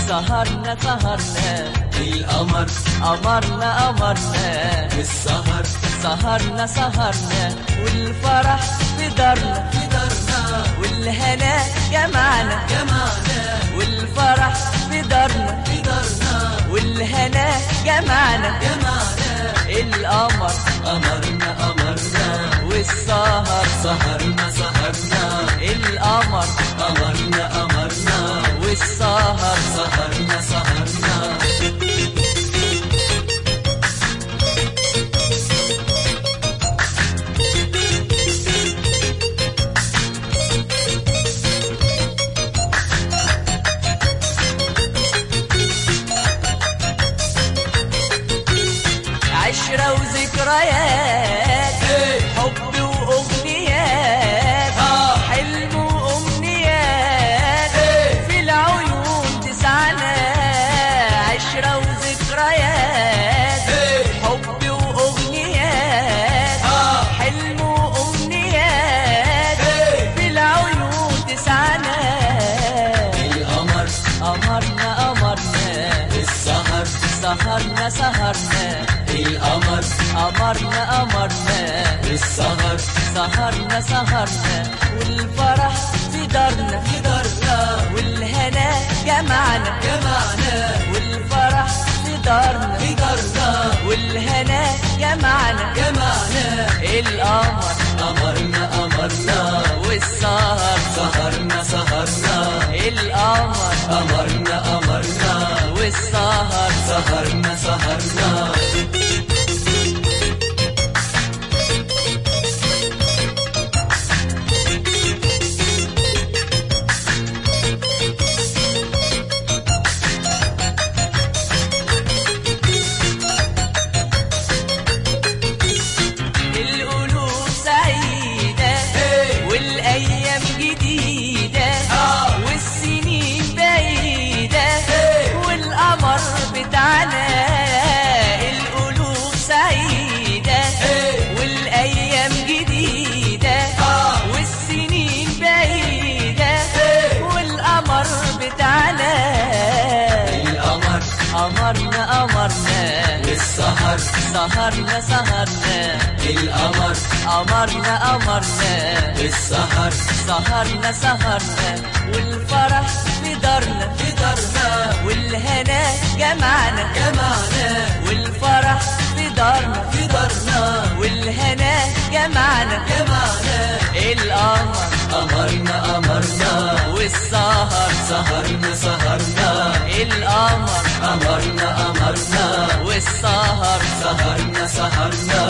سهرنا سهرنا القمر قمرنا قمرنا والسهر سهرنا سهرنا والفرح في دارنا في دارنا والهنا جمعنا جمعنا والفرح في دارنا في دارنا والهنا جمعنا جمعنا القمر قمرنا قمرنا والسهر سهرنا سهرنا القمر قمرنا قمرنا والسهر سهرنا سهرنا عشرة وذكريات حب وأغنيات آه. حلم وأمنيات في العيون تسعنا عشرة وذكريات حب وأغنيات آه. حلم وأمنيات في العيون تسعنا القمر قمرنا قمرنا السهر سهرنا سهرنا القمر قمرنا قمرنا السهر سهرنا سهرنا والفرح في دارنا في دارنا والهنا جمعنا جمعنا والفرح في دارنا في دارنا والهنا جمعنا جمعنا القمر قمرنا قمرنا والسهر سهرنا سهرنا القمر قمرنا قمرنا والسهر سهرنا سهرنا القلوب سعيدة والأيام جديدة آه. والسنين بعيدة إيه. والقمر بتاعنا القلوب سعيدة إيه. والأيام جديدة آه. والسنين بعيدة إيه. والقمر بتاعنا القمر قمرنا قمرنا السهر سهرنا سهرنا القمر قمرنا قمرنا السهر سهرنا سهرنا والفرح في دارنا في دارنا والهنا جمعنا جمعنا والفرح في دارنا في دارنا والهنا جمعنا جمعنا القمر قمرنا قمرنا والسهر سهرنا سهرنا القمر قمرنا قمرنا والسهر سهرنا سهرنا